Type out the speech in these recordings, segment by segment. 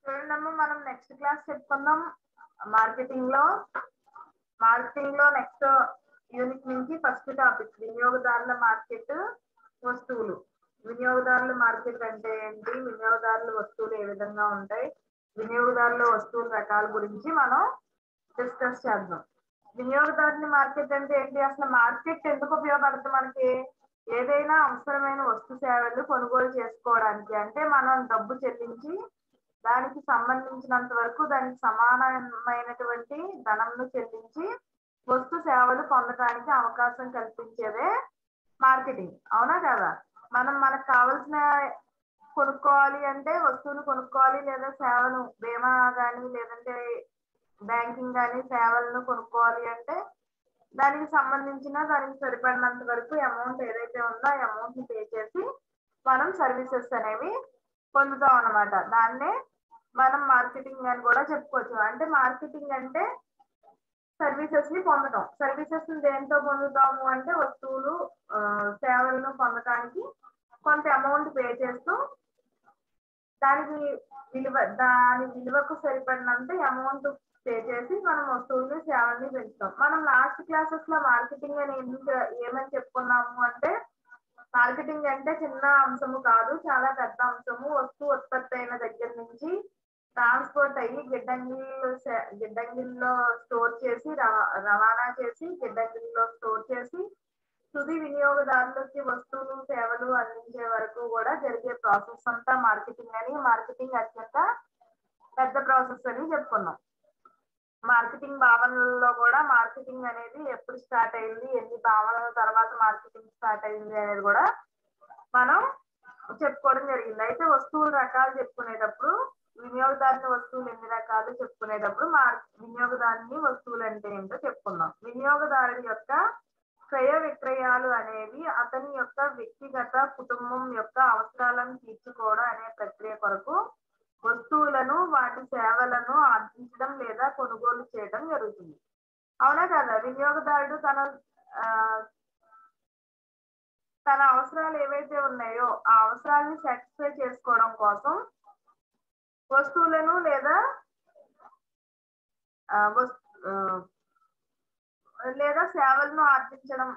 చూడండమ్మా మనం next class చెప్పుకుందాం మార్కెటింగ్ లో మార్కెటింగ్ లో నెక్స్ట్ యూనిట్ నుంచి ఫస్ట్ టాపిక్ వినియోగదారుల మార్కెట్ వస్తువులు వినియోగదారుల మార్కెట్ అంటే ఏంటి వినియోగదారుల వస్తువులు ఏ విధంగా ఉంటాయి వినియోగదారుల వస్తువుల రకాల గురించి మనం డిస్కస్ చేద్దాం వినియోగదారుల మార్కెట్ అంటే ఏంటి అసలు మార్కెట్ ఎందుకు ఉపయోగపడుతుంది మనకి ఏదైనా అవసరమైన వస్తు సేవలు కొనుగోలు చేసుకోవడానికి అంటే మనం డబ్బు చెల్లించి దానికి సంబంధించినంత వరకు దానికి సమానమైనటువంటి ధనంను చెల్లించి వస్తు సేవలు పొందడానికి అవకాశం కల్పించేదే మార్కెటింగ్ అవునా కదా మనం మనకు కావాల్సిన కొనుక్కోవాలి అంటే వస్తువులు కొనుక్కోవాలి లేదా సేవను బీమా కానీ లేదంటే బ్యాంకింగ్ కానీ సేవలను కొనుక్కోవాలి అంటే దానికి సంబంధించిన దానికి సరిపడినంత వరకు అమౌంట్ ఏదైతే ఉందో ఆ అమౌంట్ ని పే చేసి మనం సర్వీసెస్ అనేవి పొందుతాం అన్నమాట దాన్నే మనం మార్కెటింగ్ అని కూడా చెప్పుకోవచ్చు అంటే మార్కెటింగ్ అంటే సర్వీసెస్ ని పొందడం సర్వీసెస్ ని దేంతో పొందుతాము అంటే వస్తువులు ఆ, సేవలను పొందడానికి కొంత అమౌంట్ పే చేస్తూ దానికి విలువ దాని విలువకు సరిపడినంత అమౌంట్ పే చేసి మనం వస్తువుల్ని సేవల్ని పెంచుతాం మనం లాస్ట్ క్లాసెస్ లో మార్కెటింగ్ అని ఎందుకు ఏమని చెప్పుకున్నాము అంటే మార్కెటింగ్ అంటే చిన్న అంశము కాదు చాలా పెద్ద అంశము వస్తువు ఉత్పత్తి అయిన దగ్గర నుంచి ట్రాన్స్పోర్ట్ అయ్యి గిడ్డంగిల్లో సే- గిడ్డంగిల్లో స్టోర్ చేసి రవా- రవాణా చేసి గిడ్డంగిల్లో స్టోర్ చేసి తుది వినియోగదారులకి వస్తువులు సేవలు అందించే వరకు కూడా జరిగే ప్రాసెస్ అంతా మార్కెటింగ్ అని మార్కెటింగ్ అత్యంత పెద్ద ప్రాసెస్ అని చెప్పుకున్నాం మార్కెటింగ్ భావనలలో కూడా మార్కెటింగ్ అనేది ఎప్పుడు స్టార్ట్ అయింది ఎన్ని భావనల తర్వాత మార్కెటింగ్ స్టార్ట్ అయింది అనేది కూడా మనం చెప్పుకోవడం జరిగింది అయితే వస్తువుల రకాలు చెప్పుకునేటప్పుడు వినియోగదారుని వస్తువులు ఎన్ని రకాలు చెప్పుకునేటప్పుడు మా వినియోగదారుని వస్తువులు అంటే ఏంటో చెప్పుకుందాం వినియోగదారుడి యొక్క క్రయ విక్రయాలు అనేవి అతని యొక్క వ్యక్తిగత కుటుంబం యొక్క అవసరాలను తీర్చుకోవడం అనే ప్రక్రియ కొరకు వస్తువులను వాటి సేవలను ఆర్జించడం లేదా కొనుగోలు చేయడం జరుగుతుంది అవునా కదా వినియోగదారుడు తన ఆ, తన అవసరాలు ఏవైతే ఉన్నాయో ఆ అవసరాలను సాటిస్ఫై చేసుకోవడం కోసం వస్తువులను లేదా ఆ, వస్- ఆ, లేదా సేవలను ఆర్జించడం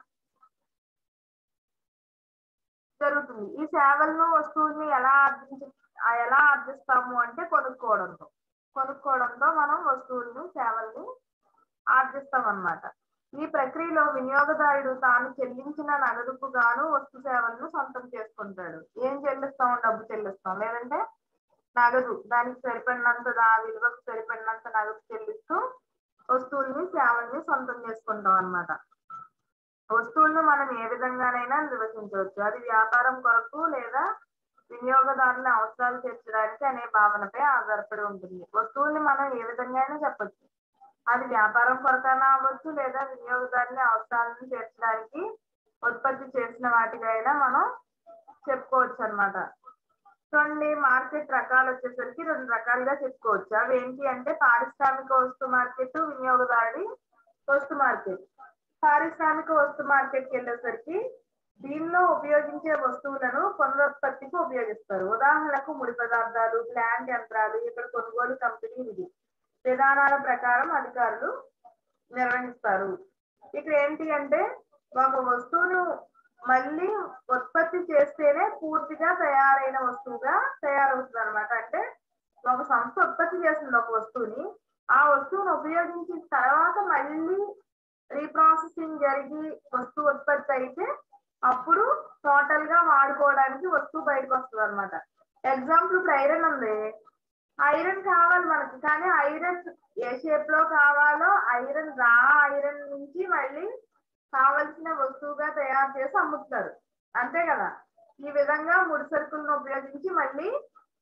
జరుగుతుంది ఈ సేవలను వస్తువుల్ని ఎలా ఆర్జించ ఆ ఎలా ఆర్జిస్తాము అంటే కొనుక్కోవడంతో కొనుక్కోవడంతో మనం వస్తువుల్ని సేవల్ని ఆర్జిస్తాం అన్నమాట ఈ ప్రక్రియలో వినియోగదారుడు తాను చెల్లించిన నగదుకు గాను వస్తు సేవలను సొంతం చేసుకుంటాడు ఏం చెల్లిస్తాం డబ్బు చెల్లిస్తాం లేదంటే నగదు దానికి సరిపడినంత దా విలువకు సరిపడినంత నగదు చెల్లిస్తూ వస్తువుల్ని సేవల్ని సొంతం చేసుకుంటాం అన్నమాట వస్తువులను మనం ఏ విధంగానైనా నిర్వచించవచ్చు అది వ్యాపారం కొరకు లేదా వినియోగదారుల అవసరాలు తీర్చడానికి అనే భావనపై ఆధారపడి ఉంటుంది వస్తువుల్ని మనం ఏ విధంగా అయినా చెప్పొచ్చు అది వ్యాపారం కొరకైనా అవ్వచ్చు లేదా వినియోగదారుని అవసరాలను తీర్చడానికి ఉత్పత్తి చేసిన వాటికైనా మనం చెప్పుకోవచ్చు అన్నమాట చూడండి మార్కెట్ రకాలు వచ్చేసరికి రెండు రకాలుగా చెప్పుకోవచ్చు అవి ఏంటి అంటే పారిశ్రామిక వస్తు మార్కెట్ వినియోగదారుడి వస్తు మార్కెట్ పారిశ్రామిక వస్తు మార్కెట్కి వెళ్ళేసరికి దీనిలో ఉపయోగించే వస్తువులను పునరుత్పత్తికి ఉపయోగిస్తారు ఉదాహరణకు ముడి పదార్థాలు ప్లాంట్ యంత్రాలు ఇక్కడ కొనుగోలు కంపెనీ ఇది విధానాల ప్రకారం అధికారులు నిర్వహిస్తారు ఇక్కడ ఏంటి అంటే ఒక వస్తువును మళ్ళీ ఉత్పత్తి చేస్తేనే పూర్తిగా తయారైన వస్తువుగా తయారవుతుంది అనమాట అంటే ఒక సంస్థ ఉత్పత్తి చేస్తుంది ఒక వస్తువుని ఆ వస్తువును ఉపయోగించిన తర్వాత మళ్ళీ రీప్రాసెసింగ్ జరిగి వస్తువు ఉత్పత్తి అయితే అప్పుడు టోటల్ గా వాడుకోవడానికి వస్తువు బయటకు వస్తుంది అనమాట ఎగ్జాంపుల్ ఇప్పుడు ఐరన్ ఉంది ఐరన్ కావాలి మనకి కానీ ఐరన్ ఏ షేప్ లో కావాలో ఐరన్ రా ఐరన్ నుంచి మళ్ళీ కావలసిన వస్తువుగా తయారు చేసి అమ్ముతున్నారు అంతే కదా ఈ విధంగా ముడి సరుకులను ఉపయోగించి మళ్ళీ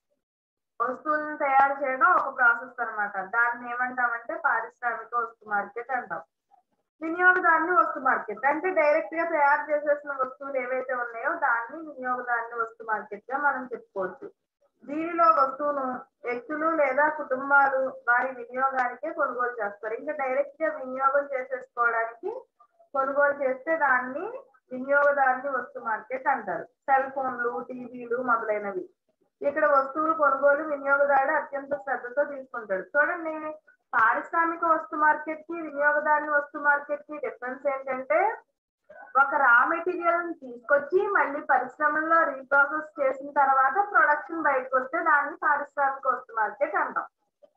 వస్తువులను తయారు చేయడం ఒక ప్రాసెస్ అన్నమాట దాన్ని ఏమంటామంటే పారిశ్రామిక వస్తు మార్కెట్ అంటాం వినియోగదారుని వస్తు మార్కెట్ అంటే డైరెక్ట్ గా తయారు చేసేసిన వస్తువులు ఏవైతే ఉన్నాయో దాన్ని వినియోగదారుని వస్తు మార్కెట్ గా మనం చెప్పుకోవచ్చు దీనిలో వస్తువును వ్యక్తులు లేదా కుటుంబాలు వారి వినియోగానికే కొనుగోలు చేస్తారు ఇంకా డైరెక్ట్ గా వినియోగం చేసేసుకోవడానికి కొనుగోలు చేస్తే దాన్ని వినియోగదారుని వస్తు మార్కెట్ అంటారు సెల్ ఫోన్లు టీవీలు మొదలైనవి ఇక్కడ వస్తువులు కొనుగోలు వినియోగదారుడు అత్యంత శ్రద్ధతో తీసుకుంటాడు చూడండి పారిశ్రామిక వస్తు మార్కెట్ కి వినియోగదారుని వస్తు మార్కెట్ కి డిఫరెన్స్ ఏంటంటే ఒక రా మెటీరియల్ తీసుకొచ్చి మళ్ళీ పరిశ్రమల్లో రీప్రాసెస్ చేసిన తర్వాత ప్రొడక్షన్ బయటకు వస్తే దాన్ని పారిశ్రామిక వస్తు మార్కెట్ అంటాం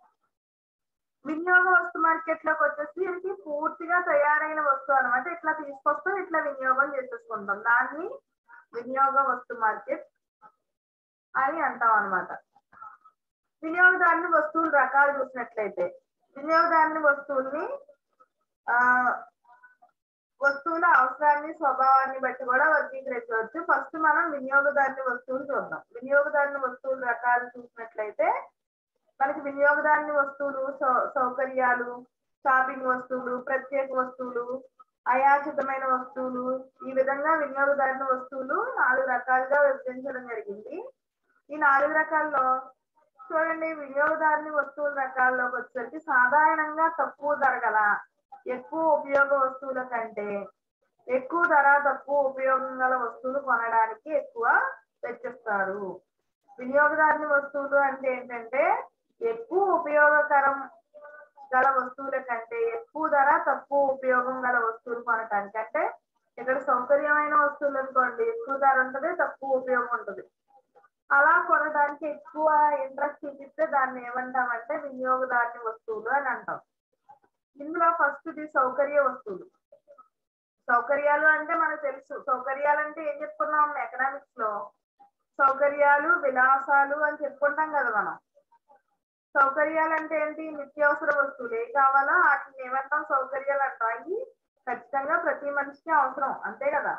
వినియోగ వస్తు మార్కెట్ లోకి వచ్చేసి ఇది పూర్తిగా తయారైన వస్తువు అనమాట ఇట్లా తీసుకొస్తాం ఇట్లా వినియోగం చేసేసుకుంటాం దాన్ని వినియోగ వస్తు మార్కెట్ అని అంటాం అనమాట వినియోగదారుని వస్తువుల రకాలు చూసినట్లయితే వినియోగదారుని వస్తువుల్ని ఆ వస్తువుల అవసరాన్ని స్వభావాన్ని బట్టి కూడా వర్గీకరించవచ్చు ఫస్ట్ మనం వినియోగదారుని వస్తువులు చూద్దాం వినియోగదారుని వస్తువుల రకాలు చూసినట్లయితే మనకి వినియోగదారుని వస్తువులు సౌ- సౌకర్యాలు షాపింగ్ వస్తువులు ప్రత్యేక వస్తువులు అయాచితమైన వస్తువులు ఈ విధంగా వినియోగదారుని వస్తువులు నాలుగు రకాలుగా విభజించడం జరిగింది ఈ నాలుగు రకాల్లో చూడండి వినియోగదారుని వస్తువుల రకాల్లోకి వచ్చేసరికి సాధారణంగా తక్కువ ధర గల ఎక్కువ ఉపయోగ వస్తువుల కంటే ఎక్కువ ధర తక్కువ ఉపయోగం గల వస్తువులు కొనడానికి ఎక్కువ వెచ్చిస్తారు వినియోగదారుని వస్తువులు అంటే ఏంటంటే ఎక్కువ ఉపయోగకరం గల వస్తువుల కంటే ఎక్కువ ధర తక్కువ ఉపయోగం గల వస్తువులు కొనటానికి అంటే ఇక్కడ సౌకర్యమైన వస్తువులు అనుకోండి ఎక్కువ ధర ఉంటది తక్కువ ఉపయోగం ఉంటది అలా కొనడానికి ఎక్కువ ఇంట్రెస్ట్ చూపిస్తే దాన్ని ఏమంటామంటే వినియోగదారుని వస్తువులు అని అంటాం ఇందులో ఫస్ట్ ది సౌకర్య వస్తువులు సౌకర్యాలు అంటే మనకు తెలుసు సౌకర్యాలు అంటే ఏం చెప్పుకున్నాం ఎకనామిక్స్ లో సౌకర్యాలు విలాసాలు అని చెప్పుకుంటాం కదా మనం సౌకర్యాలు అంటే ఏంటి నిత్యావసర వస్తువులు ఏ కావాలో వాటిని ఏమంటాం సౌకర్యాలు అంటాం అవి ఖచ్చితంగా ప్రతి మనిషికి అవసరం అంతే కదా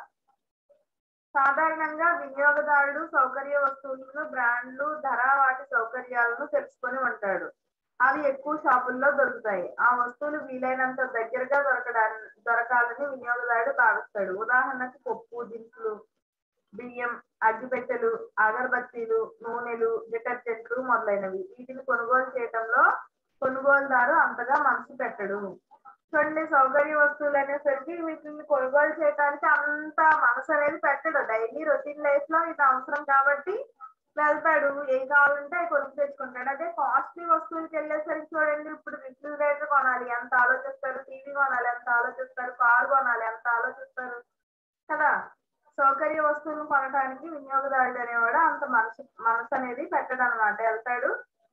సాధారణంగా వినియోగదారుడు సౌకర్య వస్తువులను బ్రాండ్లు ధర వాటి సౌకర్యాలను తెలుసుకొని ఉంటాడు అవి ఎక్కువ షాపుల్లో దొరుకుతాయి ఆ వస్తువులు వీలైనంత దగ్గరగా దొరకడాన్ని దొరకాలని వినియోగదారుడు భావిస్తాడు ఉదాహరణకు పప్పు దినుసులు బియ్యం అగ్గిపెట్టెలు అగరబత్తీలు నూనెలు డిటర్జెంట్లు మొదలైనవి వీటిని కొనుగోలు చేయడంలో కొనుగోలుదారు అంతగా మనసు పెట్టడు చూడండి సౌకర్య వస్తువులు అనేసరికి వీటిని కొనుగోలు చేయడానికి అంత మనసు అనేది పెట్టడు డైలీ రొటీన్ లైఫ్ లో ఇది అవసరం కాబట్టి వెళ్తాడు ఏం కావాలంటే అవి కొనుక్కు తెచ్చుకుంటాడు అదే కాస్ట్లీ వస్తువులకి వెళ్ళేసరికి చూడండి ఇప్పుడు రిఫ్రిజిరేటర్ కొనాలి ఎంత ఆలోచిస్తారు టీవీ కొనాలి ఎంత ఆలోచిస్తారు కార్ కొనాలి ఎంత ఆలోచిస్తారు కదా సౌకర్య వస్తువులను కొనడానికి వినియోగదారుడు అనేవాడు అంత మనసు మనసు అనేది పెట్టడు అనమాట వెళ్తాడు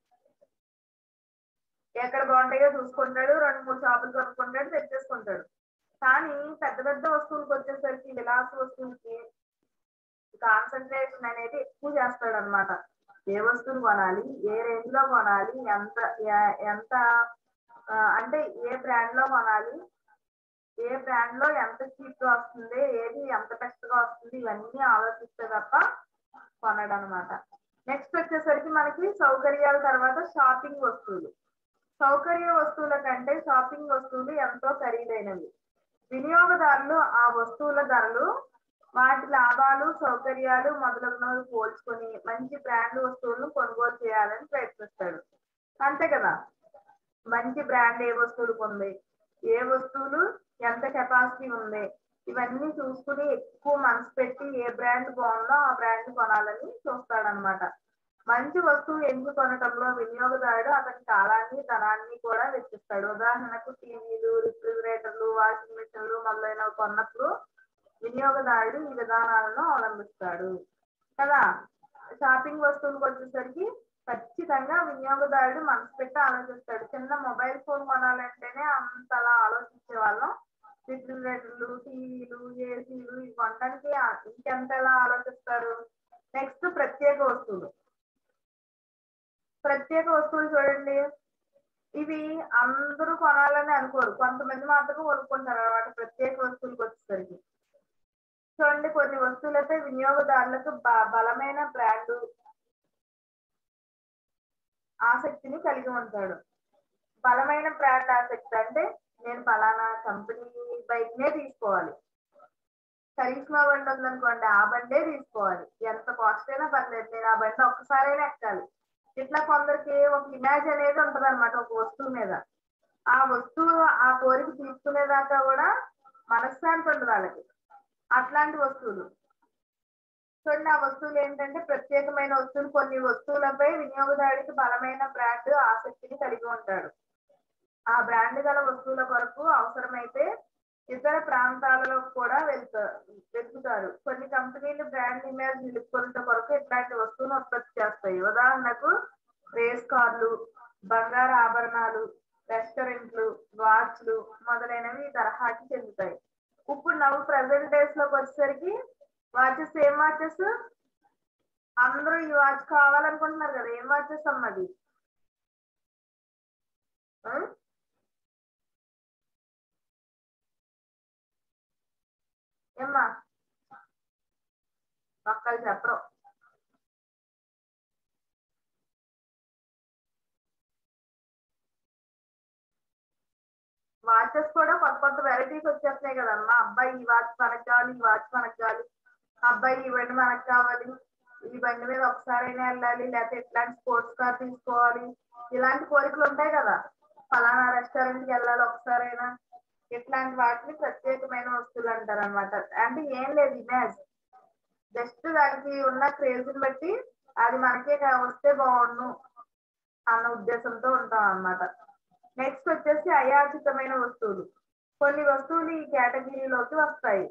ఎక్కడ బాగుంటాయో చూసుకుంటాడు రెండు మూడు షాపులు కొనుక్కుంటాడు తెచ్చేసుకుంటాడు కానీ పెద్ద పెద్ద వస్తువులకు వచ్చేసరికి విలాస వస్తువులకి కాన్సన్ట్రేషన్ అనేది ఎక్కువ చేస్తాడు అనమాట ఏ వస్తువులు కొనాలి ఏ రేంజ్ లో కొనాలి ఎంత ఎ- ఎంత ఆ, అంటే ఏ బ్రాండ్ లో కొనాలి ఏ బ్రాండ్ లో ఎంత చీప్ గా వస్తుంది ఏది ఎంత బెస్ట్ గా వస్తుంది ఇవన్నీ ఆలోచిస్తే తప్ప కొనడు అనమాట నెక్స్ట్ వచ్చేసరికి మనకి సౌకర్యాల తర్వాత షాపింగ్ వస్తువులు సౌకర్య వస్తువుల కంటే షాపింగ్ వస్తువులు ఎంతో ఖరీదైనవి వినియోగదారులు ఆ వస్తువుల ధరలు వాటి లాభాలు సౌకర్యాలు మొదలగునవి పోల్చుకొని మంచి బ్రాండ్ వస్తువులను కొనుగోలు చేయాలని ప్రయత్నిస్తాడు అంతే కదా మంచి బ్రాండ్ ఏ వస్తువులకు ఉంది ఏ వస్తువులు ఎంత కెపాసిటీ ఉంది ఇవన్నీ చూసుకుని ఎక్కువ మనసు పెట్టి ఏ బ్రాండ్ బాగుందో ఆ బ్రాండ్ కొనాలని చూస్తాడనమాట మంచి వస్తువు ఎందు కొనటంలో వినియోగదారుడు అతని కాలాన్ని ధనాన్ని కూడా వెచ్చిస్తాడు ఉదాహరణకు టీవీలు రిఫ్రిజిరేటర్లు వాషింగ్ మిషన్లు మొదలైనవి కొన్నప్పుడు వినియోగదారుడు ఈ విధానాలను అవలంబిస్తాడు కదా షాపింగ్ వస్తువులకు వచ్చేసరికి ఖచ్చితంగా వినియోగదారుడు మనసు పెట్టి ఆలోచిస్తాడు చిన్న మొబైల్ ఫోన్ కొనాలంటేనే అంతలా ఆలోచించే వాళ్ళం రిఫ్రిజిరేటర్లు టీవీలు ఏసీలు ఇవి కొనడానికి ఇంకెంతలా ఆలోచిస్తారు నెక్స్ట్ ప్రత్యేక వస్తువులు ప్రత్యేక వస్తువులు చూడండి ఇవి అందరూ కొనాలని అనుకోరు కొంతమంది మాత్రం కొనుక్కుంటారు అన్నమాట ప్రత్యేక వస్తువులకు వచ్చేసరికి చూడండి కొన్ని వస్తువులపై వినియోగదారులకు బ- బలమైన బ్రాండ్ ఆసక్తిని కలిగి ఉంటాడు బలమైన బ్రాండ్ ఆసక్తి అంటే నేను ఫలానా కంపెనీ బైక్ నే తీసుకోవాలి కరిష్మా బండి ఉందనుకోండి ఆ బండే తీసుకోవాలి ఎంత కాస్ట్ అయినా పర్లేదు నేను ఆ బండి ఒక్కసారైనా ఎక్కాలి ఇట్లా కొందరికి ఒక ఇమేజ్ అనేది ఉంటది అనమాట ఒక వస్తువు మీద ఆ వస్తువు ఆ కోరిక తీసుకునేదాకా కూడా మనశ్శాంతి ఉండదు వాళ్ళకి అట్లాంటి వస్తువులు చూడండి ఆ వస్తువులు ఏంటంటే ప్రత్యేకమైన వస్తువులు కొన్ని వస్తువులపై వినియోగదారుడికి బలమైన బ్రాండ్ ఆసక్తిని కలిగి ఉంటాడు ఆ బ్రాండ్ గల వస్తువుల కొరకు అవసరమైతే ఇతర ప్రాంతాలలో కూడా వెళ్తా వెతుకుతారు కొన్ని కంపెనీలు బ్రాండ్ ఇమేజ్ నిలుపుకున్న కొరకు ఇట్లాంటి వస్తువులు ఉత్పత్తి చేస్తాయి ఉదాహరణకు రేస్ కార్లు బంగారు ఆభరణాలు రెస్టారెంట్లు వాచ్లు మొదలైనవి ఈ తరహాకి చెందుతాయి ఇప్పుడు నవ్వు ప్రజెంట్ డేస్ లోకి వచ్చేసరికి వాచెస్ ఏం వాచెస్ అందరూ ఈ వాచ్ కావాలనుకుంటున్నారు కదా ఏం వాచెస్ అమ్మది ఆ? ఏమ్మా ఒక్కళ్ళు చెప్పరు వాచెస్ కూడా కొత్త కొత్త వెరైటీస్ వచ్చేస్తున్నాయి కదమ్మా అబ్బాయి ఈ వాచ్ మనకు కావాలి ఈ వాచ్ మనకు కావాలి అబ్బాయి ఈ బండి మనకు కావాలి ఈ బండి మీద ఒకసారైనా వెళ్ళాలి లేకపోతే ఇట్లాంటి స్పోర్ట్స్ కార్ తీసుకోవాలి ఇలాంటి కోరికలు ఉంటాయి కదా ఫలానా రెస్టారెంట్ కి వెళ్ళాలి ఒకసారైనా ఇట్లాంటి వాటిని ప్రత్యేకమైన వస్తువులు అంటారు అనమాట అంటే ఏం లేదు ఇమేజ్ జస్ట్ దానికి ఉన్న క్రేజ్ బట్టి అది మనకే కా- వస్తే బాగుండు అన్న ఉద్దేశంతో ఉంటాం అన్నమాట నెక్స్ట్ వచ్చేసి అయాచితమైన వస్తువులు కొన్ని వస్తువులు ఈ కేటగిరీలోకి వస్తాయి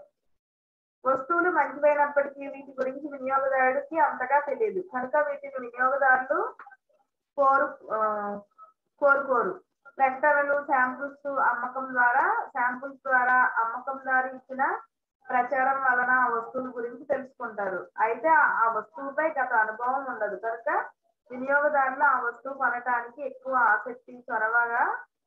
వస్తువులు మంచివైనప్పటికీ వీటి గురించి వినియోగదారుడికి అంతగా తెలియదు కనుక వీటిని వినియోగదారులు కోరు ఆ, కోరుకోరు ప్రకటనలు శాంపుల్స్ అమ్మకం ద్వారా శాంపుల్స్ ద్వారా అమ్మకం ద్వారా ఇచ్చిన ప్రచారం వలన ఆ వస్తువుల గురించి తెలుసుకుంటారు అయితే ఆ- ఆ వస్తువుపై గత అనుభవం ఉండదు కనుక వినియోగదారులు ఆ వస్తువు కొనటానికి ఎక్కువ ఆసక్తి చొరవగా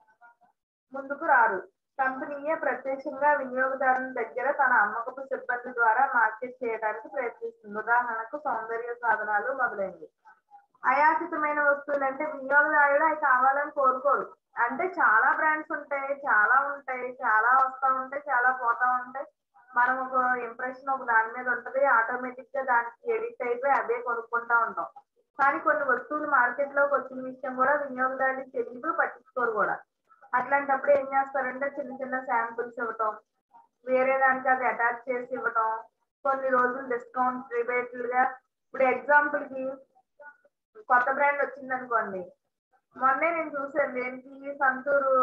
ముందుకు రారు కంపెనీయే ప్రత్యక్షంగా వినియోగదారుల దగ్గర తన అమ్మకపు సిబ్బంది ద్వారా మార్కెట్ చేయడానికి ప్రయత్నిస్తుంది ఉదాహరణకు సౌందర్య సాధనాలు మొదలైనవి అయాచితమైన వస్తువులు అంటే వినియోగదారుడు అవి కావాలని కోరుకోరు అంటే చాలా బ్రాండ్స్ ఉంటాయి చాలా ఉంటాయి చాలా వస్తా ఉంటాయి చాలా పోతా ఉంటాయి మనం ఒక ఇంప్రెషన్ ఒక దాని మీద ఉంటది ఆటోమేటిక్ గా దానికి ఎడిట్ అయిపోయి అదే కొనుక్కుంటా ఉంటాం కానీ కొన్ని వస్తువులు మార్కెట్ లోకి వచ్చిన విషయం కూడా వినియోగదారుడికి తెలియదు పట్టించుకోరు కూడా అట్లాంటప్పుడు ఏం చేస్తారంటే చిన్న చిన్న శాంపుల్స్ ఇవ్వటం వేరే దానికి అది అటాచ్ చేసి ఇవ్వటం కొన్ని రోజులు డిస్కౌంట్ రిబేట్లుగా ఇప్పుడు ఎగ్జాంపుల్ కి కొత్త బ్రాండ్ వచ్చింది అనుకోండి మొన్నే నేను చూసాను దేనికి సంతూరు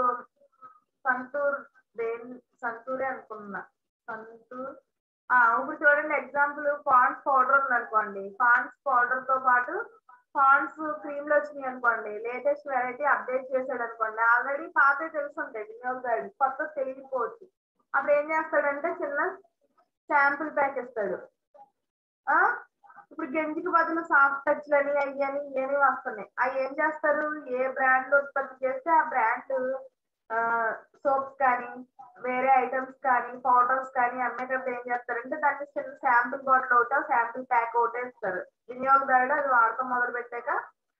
సంతూర్ దేని సంతూరే అనుకున్నా సంతూర్ ఆ ఇప్పుడు చూడండి ఎగ్జాంపుల్ పాండ్స్ పౌడర్ ఉంది అనుకోండి పాండ్స్ పౌడర్ తో పాటు పాండ్స్ క్రీమ్లు వచ్చినాయి అనుకోండి లేటెస్ట్ వెరైటీ అప్డేట్ చేశాడు అనుకోండి ఆల్రెడీ పాతే తెలుసుంటాయి వినియోగదారుడు కొత్త తెలియకపోవచ్చు అప్పుడు ఏం చేస్తాడంటే చిన్న శాంపుల్ ప్యాక్ ఇస్తాడు ఆ ఇప్పుడు గంజికి బదులు సాఫ్ట్ టచ్ లని అయ్యి అని ఇవన్నీ వస్తున్నాయి అవి ఏం చేస్తారు ఏ బ్రాండ్ ఉత్పత్తి చేస్తే ఆ బ్రాండ్ సోప్స్ కానీ వేరే ఐటమ్స్ కానీ పౌడర్స్ కానీ అమ్మేటప్పుడు ఏం చేస్తారంటే దాన్ని చిన్న శాంపుల్ బాటిల్ ఒకటో శాంపుల్ ప్యాక్ ఒకటే ఇస్తారు వినియోగదారుడు అది వాడటం మొదలు పెట్టాక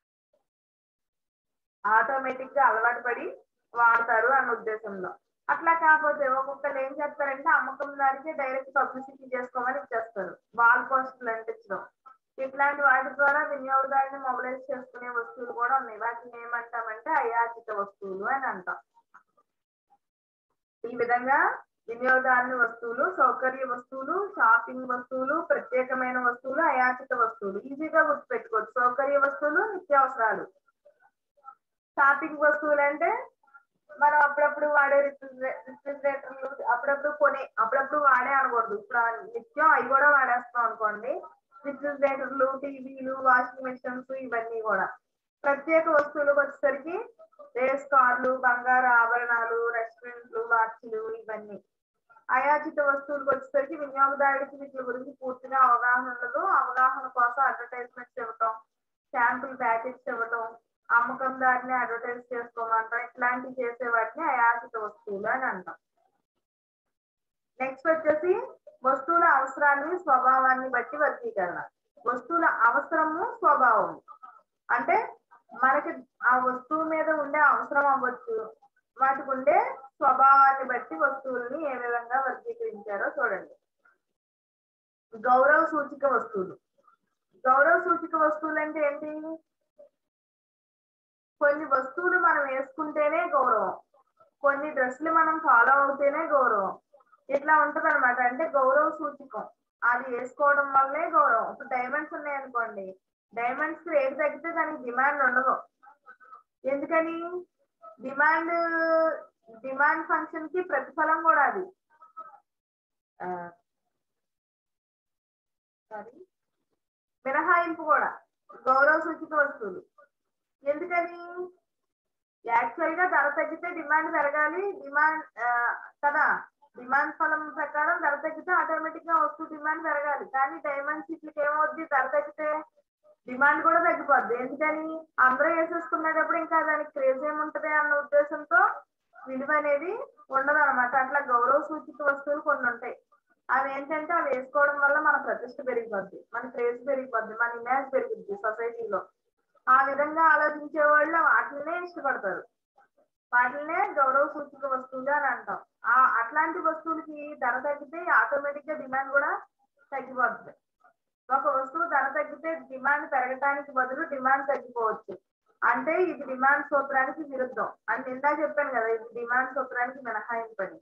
ఆటోమేటిక్ గా అలవాటు పడి వాడతారు అన్న ఉద్దేశంలో అట్లా కాకపోతే ఒక్కొక్కరు ఏం చేస్తారంటే అమ్మకం దానికి డైరెక్ట్ పబ్లిసిటీ చేసుకోమని ఇచ్చేస్తారు వాల్ పోస్టులు అంటించడం ఇట్లాంటి వాటి ద్వారా వినియోగదారుని మొబిలైజ్ చేసుకునే వస్తువులు కూడా ఉన్నాయి వాటిని ఏమంటామంటే అయాచిత వస్తువులు అని అంటాం ఈ విధంగా వినియోగదారుని వస్తువులు సౌకర్య వస్తువులు షాపింగ్ వస్తువులు ప్రత్యేకమైన వస్తువులు అయాచిత వస్తువులు ఈజీగా గుర్తుపెట్టుకోవచ్చు సౌకర్య వస్తువులు నిత్యావసరాలు షాపింగ్ వస్తువులు అంటే మనం అప్పుడప్పుడు వాడే రిఫ్రిజిరేటర్లు అప్పుడప్పుడు కొని అప్పుడప్పుడు వాడే అనకూడదు ఇప్పుడు ఆ నిత్యం అవి కూడా వాడేస్తాం అనుకోండి రిఫ్రిజిరేటర్లు టీవీలు వాషింగ్ మిషన్స్ ఇవన్నీ కూడా ప్రత్యేక వస్తువులకు వచ్చేసరికి రేస్ కార్లు బంగారు ఆభరణాలు రెస్టారెంట్లు వాచ్లు ఇవన్నీ అయాచిత వస్తువులకు వచ్చేసరికి వినియోగదారుడికి వీటి గురించి పూర్తిగా అవగాహన ఉండదు అవగాహన కోసం అడ్వర్టైజ్మెంట్స్ ఇవ్వటం శాంపుల్ ప్యాకెట్స్ ఇవ్వటం అమ్మకందారిని అడ్వర్టైజ్ చేసుకోమంటాం ఇట్లాంటివి చేసే వాటిని అయాచిత వస్తువులు అని అంటాం నెక్స్ట్ వచ్చేసి వస్తువుల అవసరాన్ని స్వభావాన్ని బట్టి వర్గీకరణ వస్తువుల అవసరము స్వభావము అంటే మనకి ఆ వస్తువు మీద ఉండే అవసరం అవ్వచ్చు వాటికి ఉండే స్వభావాన్ని బట్టి వస్తువుల్ని ఏ విధంగా వర్గీకరించారో చూడండి గౌరవ సూచిక వస్తువులు గౌరవ సూచిక వస్తువులు అంటే ఏంటి కొన్ని వస్తువులు మనం వేసుకుంటేనే గౌరవం కొన్ని డ్రెస్సులు మనం ఫాలో అవుతేనే గౌరవం ఇట్లా ఉంటది అనమాట అంటే గౌరవ సూచికం అది వేసుకోవడం వల్లే గౌరవం ఇప్పుడు డైమండ్స్ ఉన్నాయి అనుకోండి డైమండ్స్ రేట్ తగ్గితే దానికి డిమాండ్ ఉండదు ఎందుకని డిమాండ్ డిమాండ్ ఫంక్షన్ కి ప్రతిఫలం కూడా అది సారీ మినహాయింపు కూడా గౌరవ సూచిక వస్తువులు ఎందుకని యాక్చువల్ గా ధర తగ్గితే డిమాండ్ పెరగాలి డిమాండ్ కదా డిమాండ్ ఫలం ప్రకారం ధర తగ్గితే ఆటోమేటిక్ గా వస్తువు డిమాండ్ పెరగాలి కానీ డైమండ్ సీట్లకి ఏమవుద్ది ధర తగ్గితే డిమాండ్ కూడా తగ్గిపోద్ది ఎందుకని అందరూ వేసేసుకునేటప్పుడు ఇంకా దానికి క్రేజ్ ఏముంటది అన్న ఉద్దేశంతో విలువ అనేది ఉండదు అనమాట అట్లా గౌరవ సూచిక వస్తువులు కొన్ని ఉంటాయి అవి ఏంటంటే అవి వేసుకోవడం వల్ల మన ప్రతిష్ట పెరిగిపోద్ది మన క్రేజ్ పెరిగిపోద్ది మన ఇమేజ్ పెరుగుద్ది సొసైటీలో ఆ విధంగా ఆలోచించే వాళ్ళు వాటినే ఇష్టపడతారు వాటినే గౌరవ సూచిక వస్తువులు అని అంటాం ఆ అట్లాంటి వస్తువులకి ధర తగ్గితే ఆటోమేటిక్ గా డిమాండ్ కూడా తగ్గిపోతుంది ఒక వస్తువు ధర తగ్గితే డిమాండ్ పెరగటానికి బదులు డిమాండ్ తగ్గిపోవచ్చు అంటే ఇది డిమాండ్ సూత్రానికి విరుద్ధం అని నిందా చెప్పాను కదా ఇది డిమాండ్ సూత్రానికి మినహాయింపని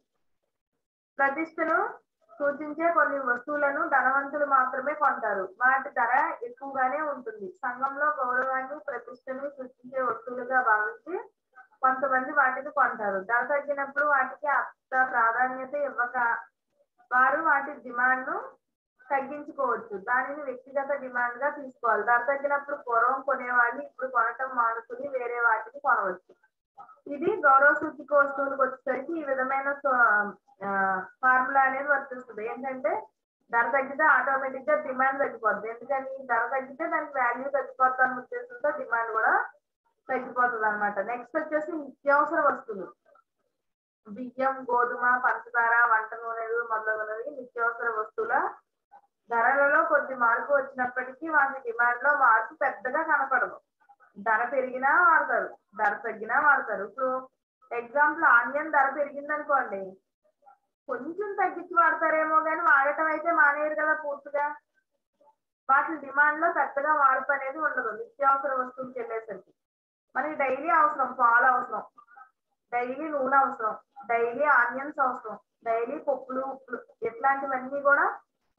ప్రతిష్టను సూచించే కొన్ని వస్తువులను ధనవంతులు మాత్రమే కొంటారు వాటి ధర ఎక్కువగానే ఉంటుంది సంఘంలో గౌరవాన్ని ప్రతిష్టను సూచించే వస్తువులుగా భావించి కొంతమంది వాటిని కొంటారు ధర తగ్గినప్పుడు వాటికి అంత ప్రాధాన్యత ఇవ్వక వారు వాటి డిమాండ్ ను తగ్గించుకోవచ్చు దానిని వ్యక్తిగత డిమాండ్ గా తీసుకోవాలి ధర తగ్గినప్పుడు పూర్వం కొనేవాళ్ళు ఇప్పుడు కొనటం మానుకుని వేరే వాటిని కొనవచ్చు ఇది గౌరవ సూచిక వస్తువులకు వచ్చేసరికి ఈ విధమైన ఫార్ములా అనేది వర్తిస్తుంది ఏంటంటే ధర తగ్గితే ఆటోమేటిక్ గా డిమాండ్ తగ్గిపోద్ది ఎందుకని ధర తగ్గితే దానికి వాల్యూ తగ్గిపోద్ది అన్న ఉద్దేశంతో డిమాండ్ కూడా తగ్గిపోతుంది అనమాట నెక్స్ట్ వచ్చేసి నిత్యావసర వస్తువులు బియ్యం గోధుమ పంచదార వంట నూనెలు మొదలగునవి నిత్యావసర వస్తువుల ధరలలో కొద్ది మార్పు వచ్చినప్పటికీ వాటి డిమాండ్ లో మార్పు పెద్దగా కనపడదు ధర పెరిగినా వాడతారు ధర తగ్గినా వాడతారు ఇప్పుడు ఎగ్జాంపుల్ ఆనియన్ ధర పెరిగింది అనుకోండి కొంచెం తగ్గించి వాడతారేమో కానీ వాడటం అయితే మానేయరు కదా పూర్తిగా వాటి డిమాండ్ లో పెద్దగా మార్పు అనేది ఉండదు నిత్యావసర వస్తువులకి వెళ్ళేసరికి మనకి డైలీ అవసరం పాలు అవసరం డైలీ నూనె అవసరం డైలీ ఆనియన్స్ అవసరం డైలీ పప్పులు ఉప్పులు ఇట్లాంటివన్నీ కూడా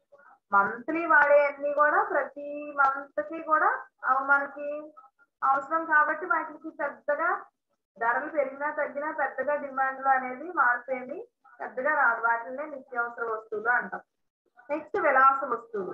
మంత్లీ వాడే అన్ని కూడా ప్రతి మంత్ కి కూడా అవి మనకి అవసరం కాబట్టి వాటికి పెద్దగా ధరలు పెరిగినా తగ్గినా పెద్దగా డిమాండ్ లో అనేది మార్పేది పెద్దగా రాదు వాటినే నిత్యావసర వస్తువులు అంటాం నెక్స్ట్ విలాస వస్తువులు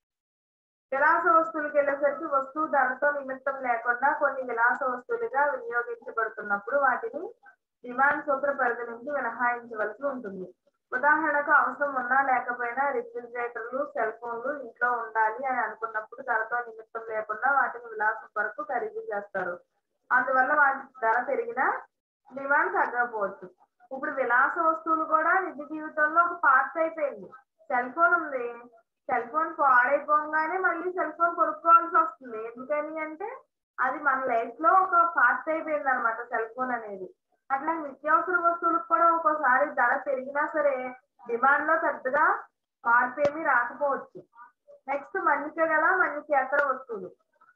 విలాస వస్తువులకు వెళ్ళేసరికి వస్తువు ధరతో నిమిత్తం లేకుండా కొన్ని విలాస వస్తువులుగా వినియోగించబడుతున్నప్పుడు వాటిని డిమాండ్ సూత్ర పరిధి నుంచి మినహాయించవలసి ఉంటుంది ఉదాహరణకు అవసరం ఉన్నా లేకపోయినా రిఫ్రిజిరేటర్లు సెల్ ఫోన్లు ఇంట్లో ఉండాలి అని అనుకున్నప్పుడు ధరతో నిమిత్తం లేకుండా వాటిని విలాసం వరకు ఖరీదు చేస్తారు అందువల్ల వాటి ధర పెరిగినా డిమాండ్ తగ్గకపోవచ్చు ఇప్పుడు విలాస వస్తువులు కూడా నిజ జీవితంలో ఒక పార్ట్ అయిపోయింది సెల్ ఫోన్ ఉంది సెల్ ఫోన్ పాడైపోగానే మళ్ళీ సెల్ ఫోన్ కొనుక్కోవాల్సి వస్తుంది ఎందుకని అంటే అది మన లైఫ్ లో ఒక పార్ట్ అయిపోయింది అనమాట సెల్ ఫోన్ అనేది అట్లా నిత్యావసర వస్తువులకు కూడా ఒక్కోసారి ధర పెరిగినా సరే డిమాండ్ లో పెద్దగా మార్పు ఏమీ రాకపోవచ్చు నెక్స్ట్ మన్నిక గల మన్నికేతర వస్తువులు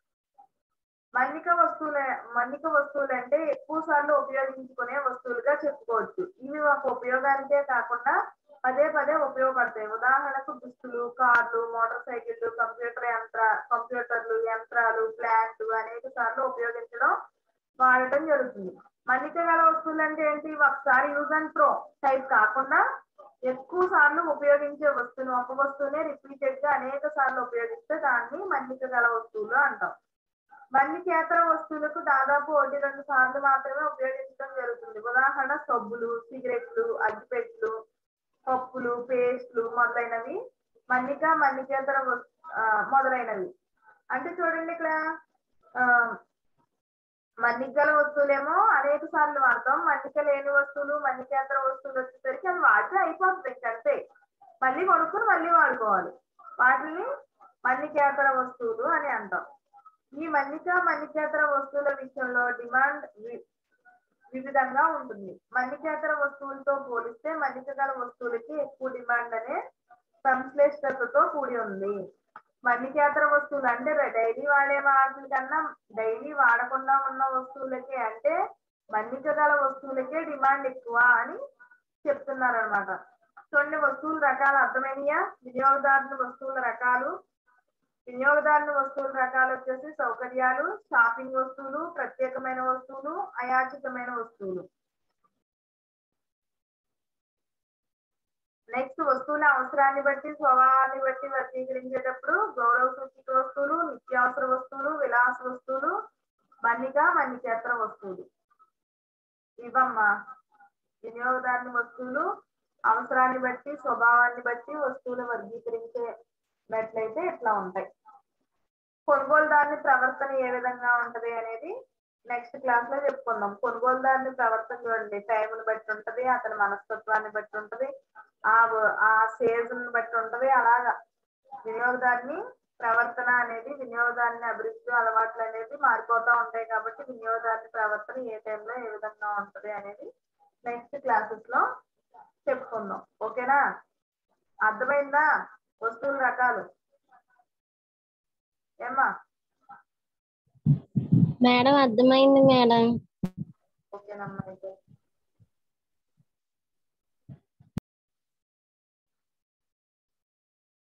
మన్నిక వస్తువుల మన్నిక వస్తువులు అంటే ఎక్కువ సార్లు ఉపయోగించుకునే వస్తువులుగా చెప్పుకోవచ్చు ఇవి ఒక ఉపయోగానికే కాకుండా పదే పదే ఉపయోగపడతాయి ఉదాహరణకు దుస్తులు కార్లు మోటార్ సైకిళ్లు కంప్యూటర్ యంత్ర కంప్యూటర్లు యంత్రాలు ప్లాంట్లు అనేక సార్లు ఉపయోగించడం వాడటం జరుగుతుంది మన్నిక గల వస్తువులు అంటే ఏంటి ఒకసారి యూజ్ అండ్ త్రో టైప్ కాకుండా ఎక్కువ సార్లు ఉపయోగించే వస్తువును ఒక వస్తువునే రిపీటెడ్ గా అనేక సార్లు ఉపయోగిస్తే దాన్ని మన్నిక గల వస్తువులు అంటాం మన్నికేతర వస్తువులకు దాదాపు ఒకటి రెండు సార్లు మాత్రమే ఉపయోగించడం జరుగుతుంది ఉదాహరణ సబ్బులు సిగరెట్లు అగ్గిపెట్లు పప్పులు పేస్ట్లు మొదలైనవి మన్నిక మన్నికేతర మొదలైనవి అంటే చూడండి ఇక్కడ ఆ మన్నికల వస్తువులేమో అనేక సార్లు వాడతాం మన్నిక లేని వస్తువులు మన్నికేతర వస్తువులు వచ్చేసరికి అవి వాడితే అయిపోతుంది అంతే మళ్ళీ కొనుక్కుని మళ్ళీ వాడుకోవాలి వాటిని మన్నికేతర వస్తువులు అని అంటాం ఈ మన్నిక మన్నికేతర వస్తువుల విషయంలో డిమాండ్ వివిధంగా ఉంటుంది మన్నికేతర వస్తువులతో పోలిస్తే మన్నిక గల వస్తువులకి ఎక్కువ డిమాండ్ అనే సంశ్లేషతతో కూడి ఉంది మన్నికేతర వస్తువులు అంటే డైలీ వాడే వాటి కన్నా డైలీ వాడకుండా ఉన్న వస్తువులకే అంటే మన్నిక గల వస్తువులకే డిమాండ్ ఎక్కువ అని చెప్తున్నారు అనమాట చూడండి వస్తువుల రకాలు అర్థమైనయా వినియోగదారుని వస్తువుల రకాలు వినియోగదారుని వస్తువుల రకాలు వచ్చేసి సౌకర్యాలు షాపింగ్ వస్తువులు ప్రత్యేకమైన వస్తువులు అయాచితమైన వస్తువులు నెక్స్ట్ వస్తువుల అవసరాన్ని బట్టి స్వభావాన్ని బట్టి వర్గీకరించేటప్పుడు గౌరవ సూచిక వస్తువులు నిత్యావసర వస్తువులు విలాస వస్తువులు మన్నిక మన్నికేతర వస్తువులు ఇవమ్మా వినియోగదారుని వస్తువులు అవసరాన్ని బట్టి స్వభావాన్ని బట్టి వస్తువులు వర్గీకరించేటట్లయితే ఇట్లా ఉంటాయి కొనుగోలుదారుని ప్రవర్తన ఏ విధంగా ఉంటది అనేది నెక్స్ట్ క్లాస్ లో చెప్పుకుందాం కొనుగోలుదారుని ప్రవర్తన చూడండి టైంని బట్టి ఉంటది అతని మనస్తత్వాన్ని బట్టి ఉంటది ఆ వ- ఆ సీజన్ బట్టి ఉంటది అలాగా వినియోగదారుని ప్రవర్తన అనేది వినియోగదారుని అభిరుచులు అలవాట్లు అనేది మారిపోతా ఉంటాయి కాబట్టి వినియోగదారుని ప్రవర్తన ఏ టైంలో ఏ విధంగా ఉంటది అనేది నెక్స్ట్ క్లాసెస్ లో చెప్పుకుందాం ఓకేనా అర్థమైందా వస్తువుల రకాలు ఏమ్మా మేడం అర్థమైంది మేడం ఓకేనమ్మా అయితే